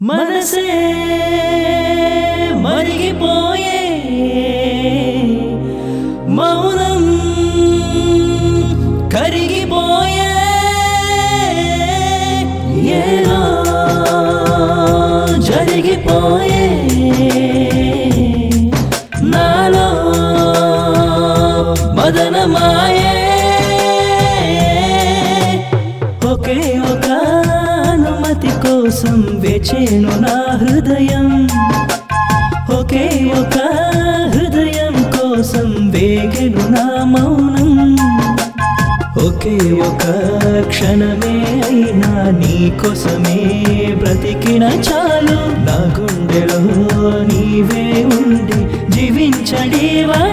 మనసే మరిగిపోయే మౌనం కరిగిపోయే ఏదో జరిగిపోయే నాలో మదనమాయే ఒకే ఒక అనుమతి కోసం వేచేను నా హృదయం ఒకే ఒక హృదయం కోసం వేగెను నా మౌనం ఒకే ఒక క్షణమే అయినా నీ కోసమే బ్రతికిన చాలు నా గుండెలో నీవే ఉండి జీవించడివా